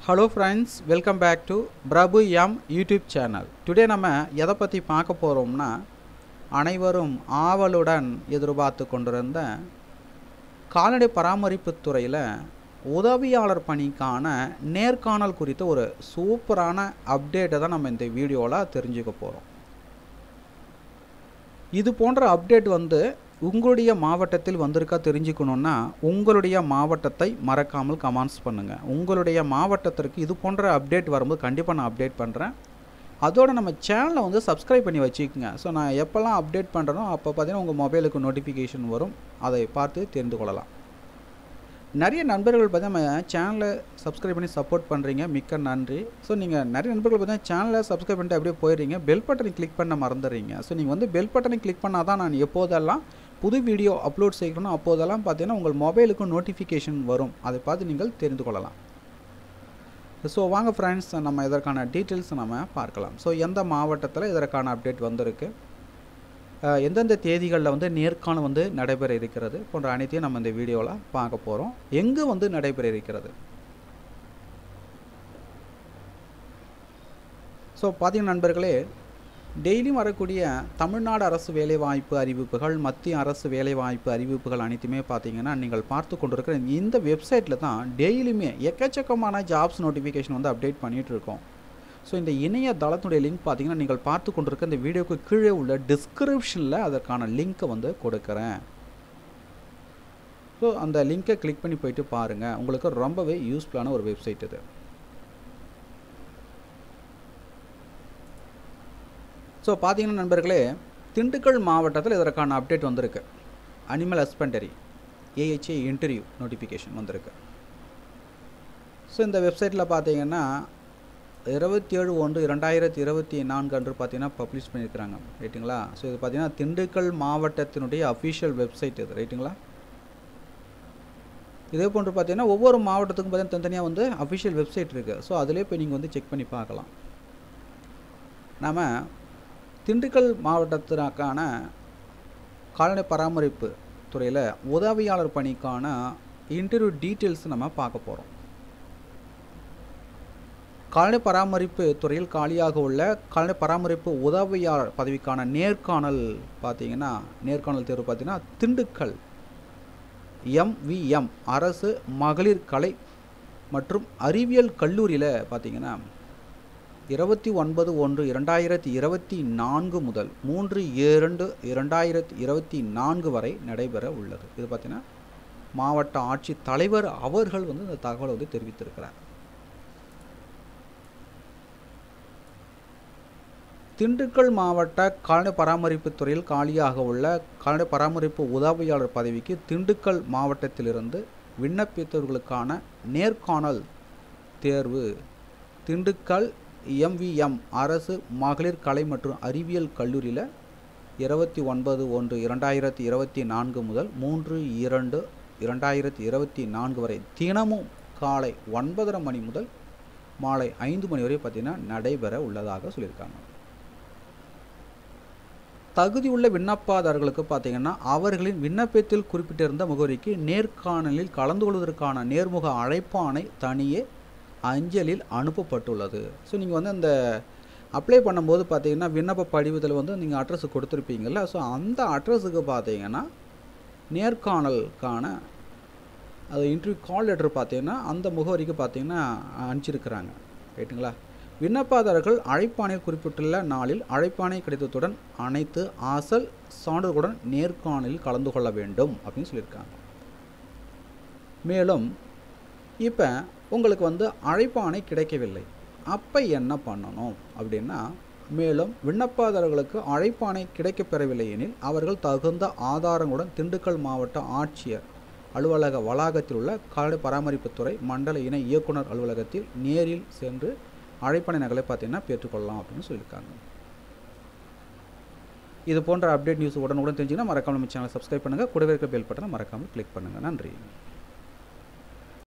hello friends welcome back to Prabhu M YouTube channel today நம்ம எதை பற்றி பார்க்க போகிறோம்னா அனைவரும் ஆவலுடன் எதிர்பார்த்து கொண்டிருந்த கால்நடை பராமரிப்புத் துறையில் உதவியாளர் பணிக்கான நேர்காணல் குறித்த ஒரு சூப்பரான அப்டேட்டை தான் நம்ம இந்த வீடியோவில் தெரிஞ்சுக்க போகிறோம் இது போன்ற அப்டேட் வந்து உங்களுடைய மாவட்டத்தில் வந்திருக்கா தெரிஞ்சுக்கணுன்னா உங்களுடைய மாவட்டத்தை மறக்காமல் கமெண்ட்ஸ் பண்ணுங்கள் உங்களுடைய மாவட்டத்திற்கு இது போன்ற அப்டேட் வரும்போது கண்டிப்பாக நான் அப்டேட் பண்ணுறேன் அதோட நம்ம சேனலை வந்து சப்ஸ்கிரைப் பண்ணி வச்சுக்கோங்க ஸோ நான் எப்போல்லாம் அப்டேட் பண்ணுறனோ அப்போ பார்த்தீங்கன்னா உங்கள் மொபைலுக்கு நோட்டிஃபிகேஷன் வரும் அதை பார்த்து தெரிந்து கொள்ளலாம் நிறைய நண்பர்கள் பார்த்தீங்கன்னா நம்ம சேனலை சப்ஸ்கிரைப் பண்ணி சப்போர்ட் பண்ணுறீங்க மிக்க நன்றி ஸோ நீங்கள் நிறைய நண்பர்கள் பார்த்தீங்கன்னா சேனலை சப்ஸ்கிரைப் பண்ணிட்டு அப்படியே போயிடுறீங்க பெல் பட்டனை கிளிக் பண்ண மறந்துடுறீங்க ஸோ நீங்கள் வந்து பெல் பட்டனை கிளிக் பண்ணால் தான் நான் எப்போதெல்லாம் புது வீடியோ அப்லோட் செய்யணும் அப்போதெல்லாம் பார்த்தீங்கன்னா உங்கள் மொபைலுக்கு நோட்டிஃபிகேஷன் வரும் அதை பார்த்து நீங்கள் தெரிந்து கொள்ளலாம் ஸோ வாங்க ஃப்ரெண்ட்ஸ் நம்ம இதற்கான டீட்டெயில்ஸ் நம்ம பார்க்கலாம் ஸோ எந்த மாவட்டத்தில் இதற்கான அப்டேட் வந்திருக்கு அஹ், எந்தெந்த தேதிகளில் வந்து நேர்காணல் வந்து நடைபெற இருக்கிறது போன்ற அனைத்தையும் நம்ம இந்த வீடியோவில் பார்க்க போகிறோம் எங்கே வந்து நடைபெற இருக்கிறது ஸோ பார்த்தீங்கன்னா நண்பர்களே டெய்லியும் வரக்கூடிய தமிழ்நாடு அரசு வேலைவாய்ப்பு அறிவிப்புகள் மத்திய அரசு வேலைவாய்ப்பு அறிவிப்புகள் அனைத்துமே பார்த்தீங்கன்னா நீங்கள் பார்த்து கொண்டிருக்கிற இந்த வெப்சைட்டில் தான் டெய்லியுமே எக்கச்சக்கமான ஜாப்ஸ் நோட்டிஃபிகேஷன் வந்து அப்டேட் பண்ணிகிட்டு இருக்கோம் ஸோ இந்த இணைய தளத்துடைய லிங்க் பார்த்தீங்கன்னா நீங்கள் பார்த்து கொண்டிருக்க இந்த வீடியோக்கு கீழே உள்ள டிஸ்கிரிப்ஷனில் அதற்கான லிங்க்கை வந்து கொடுக்குறேன் ஸோ அந்த லிங்க்கை கிளிக் பண்ணி போயிட்டு பாருங்கள் உங்களுக்கு ரொம்பவே யூஸ்ஃபுல்லான ஒரு வெப்சைட் இது ஸோ பார்த்தீங்கன்னா நண்பர்களே திண்டுக்கல் மாவட்டத்தில் இதற்கான அப்டேட் வந்திருக்கு animal husbandry AHA interview notification வந்திருக்கு ஸோ இந்த வெப்சைட்டில் பார்த்தீங்கன்னா இருபத்தி ஏழு ஒன்று இரண்டாயிரத்தி இருபத்தி நான்கு அன்று பார்த்தீங்கன்னா பப்ளிஷ் பண்ணியிருக்கிறாங்க ரைட்டுங்களா ஸோ இது பார்த்தீங்கன்னா திண்டுக்கல் மாவட்டத்தினுடைய அஃபிஷியல் வெப்சைட் இது ரைட்டுங்களா இதே போன்று பார்த்தீங்கன்னா ஒவ்வொரு மாவட்டத்துக்கும் பார்த்தீங்கன்னா தனித்தனியாக வந்து அஃபிஷியல் வெப்சைட் இருக்குது ஸோ அதிலே போய் நீங்கள் வந்து செக் பண்ணி பார்க்கலாம் நாம் திண்டுக்கல் மாவட்டத்திற்கான கால்நடை பராமரிப்பு துறையில் உதவியாளர் பணிக்கான இன்டர்வியூ டீட்டெயில்ஸ் நம்ம பார்க்க போகிறோம் கால்நடை பராமரிப்பு துறையில் காலியாக உள்ள கால்நடை பராமரிப்பு உதவியாளர் பதவிக்கான நேர்காணல் பார்த்தீங்கன்னா நேர்காணல் தேர்வு பார்த்தீங்கன்னா திண்டுக்கல் எம்விஎம் அரசு மகளிர் கலை மற்றும் அறிவியல் கல்லூரியில் பார்த்தீங்கன்னா இருபத்தி ஒன்பது ஒன்று இரண்டாயிரத்தி இருபத்தி நான்கு முதல் மூன்று இரண்டு இரண்டாயிரத்தி இருபத்தி நான்கு வரை நடைபெற உள்ளது இது பார்த்தீங்கன்னா மாவட்ட ஆட்சித் தலைவர் அவர்கள் வந்து இந்த தகவலை வந்து தெரிவித்திருக்கிறார் திண்டுக்கல் மாவட்ட கால்நடை பராமரிப்பு துறையில் காலியாக உள்ள கால்நடை பராமரிப்பு உதவியாளர் பதவிக்கு திண்டுக்கல் மாவட்டத்திலிருந்து விண்ணப்பித்தவர்களுக்கான நேர்காணல் தேர்வு திண்டுக்கல் எம்விஎம் அரசு மகளிர் கலை மற்றும் அறிவியல் கல்லூரியில் இருபத்தி ஒன்பது ஒன்று இரண்டாயிரத்தி இருபத்தி நான்கு முதல் மூன்று இரண்டு இரண்டாயிரத்தி இருபத்தி நான்கு வரை தினமும் காலை ஒன்பதரை மணி முதல் மாலை ஐந்து மணி வரை பார்த்திங்கன்னா நடைபெற உள்ளதாக சொல்லியிருக்காங்க தகுதியுள்ள விண்ணப்பதாரர்களுக்கு பார்த்தீங்கன்னா அவர்களின் விண்ணப்பத்தில் குறிப்பிட்டிருந்த முகவரிக்கு நேர்காணலில் கலந்து கொள்வதற்கான நேர்முக அழைப்பாணை தனியே அஞ்சலில் அனுப்பப்பட்டுள்ளது ஸோ நீங்கள் வந்து அந்த அப்ளை பண்ணும்போது பார்த்தீங்கன்னா விண்ணப்ப படிவத்தில் வந்து நீங்கள் அட்ரஸ் கொடுத்துருப்பீங்கள்ல ஸோ அந்த அட்ரஸுக்கு பார்த்தீங்கன்னா நேர்காணலுக்கான அது இன்டர்வியூ கால் லெட்டர் பார்த்தீங்கன்னா அந்த முகவரிக்கு பார்த்தீங்கன்னா அனுப்பிச்சிருக்கிறாங்க ரைட்டுங்களா விண்ணப்பதாரர்கள் அழைப்பாணையில் குறிப்பிட்டுள்ள நாளில் அழைப்பாணை கிடைத்ததுடன் அனைத்து அசல் சான்றுகளுடன் நேர்காணலில் கலந்து கொள்ள வேண்டும் அப்படின்னு சொல்லியிருக்காங்க மேலும் இப்போ உங்களுக்கு வந்து அழைப்பாணை கிடைக்கவில்லை அப்போ என்ன பண்ணணும் அப்படின்னா மேலும் விண்ணப்பதாரர்களுக்கு அழைப்பாணை கிடைக்கப்பெறவில்லை எனில் அவர்கள் தகுந்த ஆதாரங்களுடன் திண்டுக்கல் மாவட்ட ஆட்சியர் அலுவலக வளாகத்தில் உள்ள கால்நடை பராமரிப்புத்துறை மண்டல இணை இயக்குனர் அலுவலகத்தில் நேரில் சென்று அழைப்பாணை நகலை பார்த்தீங்கன்னா பெற்றுக்கொள்ளலாம் அப்படின்னு சொல்லியிருக்காங்க இது போன்ற அப்டேட் நியூஸ் உடனுக்குடன் தெரிஞ்சுன்னா மறக்காமல் நம்ம சேனலை சப்ஸ்கிரைப் பண்ணுங்கள் கூடவே இருக்க பெல் பட்டனை மறக்காமல் கிளிக் பண்ணுங்கள் நன்றி